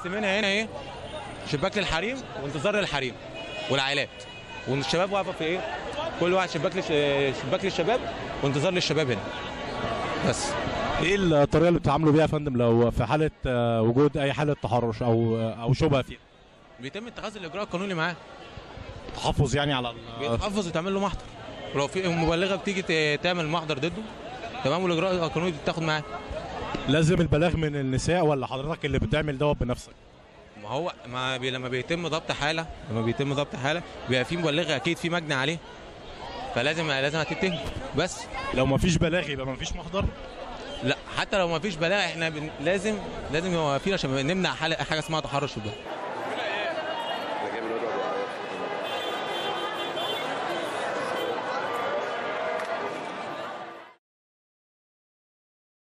مقسمينها هنا ايه شباك للحريم وانتظار للحريم والعائلات والشباب واقفه في ايه كل واحد شباك لش... شباك للشباب وانتظار للشباب هنا بس ايه الطريقه اللي بتتعاملوا بيها يا فندم لو في حاله آه، وجود اي حاله تحرش او او شبهه فيها بيتم اتخاذ الاجراء القانوني معاه تحفظ يعني على ال- بيتحفظ وتعمل له محضر ولو في مبلغه بتيجي ت- تعمل محضر ضده تمام والاجراء القانوني بتاخد معاه لازم البلاغ من النساء ولا حضرتك اللي بتعمل دوت بنفسك ما هو ما بي لما بيتم ضبط حاله لما بيتم ضبط حاله بيبقى في مبلغه اكيد في مجني عليه فلازم لازم هتتهم بس لو ما فيش بلاغ يبقى ما فيش محضر لا حتى لو ما فيش بلاغ احنا بن... لازم لازم يبقى في عشان نمنع حاله حاجه اسمها تحرش في البلد